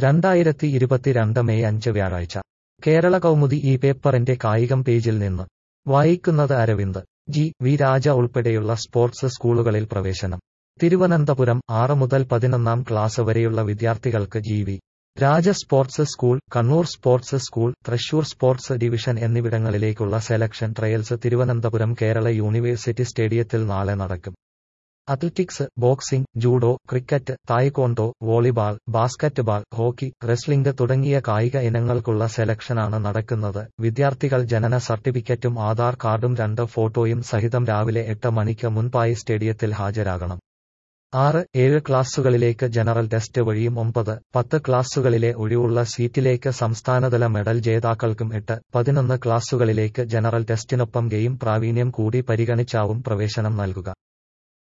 രണ്ടായിരത്തി ഇരുപത്തിരണ്ട് മെയ് അഞ്ച് വ്യാഴാഴ്ച കേരള കൗമുദി ഈ പേപ്പറിന്റെ കായികം പേജിൽ നിന്ന് വായിക്കുന്നത് അരവിന്ദ് ജി വി രാജ ഉൾപ്പെടെയുള്ള സ്പോർട്സ് സ്കൂളുകളിൽ പ്രവേശനം തിരുവനന്തപുരം ആറ് മുതൽ പതിനൊന്നാം ക്ലാസ് വരെയുള്ള വിദ്യാർത്ഥികൾക്ക് G V Raja sports school Kannur sports school Thrissur sports division എന്നിവിടങ്ങളിലേക്കുള്ള selection trials Thiruvananthapuram Kerala university സ്റ്റേഡിയത്തിൽ നാളെ നടക്കും athletics boxing judo cricket taekwondo volleyball basketball hockey wrestling തുടങ്ങിയ കായിക ഇനങ്ങൾക്കുള്ള സെലക്ഷനാണ് നടക്കുന്നത് വിദ്യാർത്ഥികൾ ജനന സർട്ടിഫിക്കറ്റും ആധാർ കാർഡും രണ്ട് ഫോട്ടോയും സഹിതം രാവിലെ എട്ട് മണിക്ക് മുൻപായി സ്റ്റേഡിയത്തിൽ ഹാജരാകണം ആറ് ഏഴ് ക്ലാസുകളിലേക്ക് ജനറൽ ടെസ്റ്റ് വഴിയും ഒമ്പത് പത്ത് ക്ലാസുകളിലെ ഒഴിവുള്ള സീറ്റിലേക്ക് സംസ്ഥാനതല മെഡൽ ജേതാക്കൾക്കും എട്ട് പതിനൊന്ന് ക്ലാസുകളിലേക്ക് ജനറൽ ടെസ്റ്റിനൊപ്പം ഗെയിം പ്രാവീണ്യം കൂടി പരിഗണിച്ചാവും പ്രവേശനം നൽകുക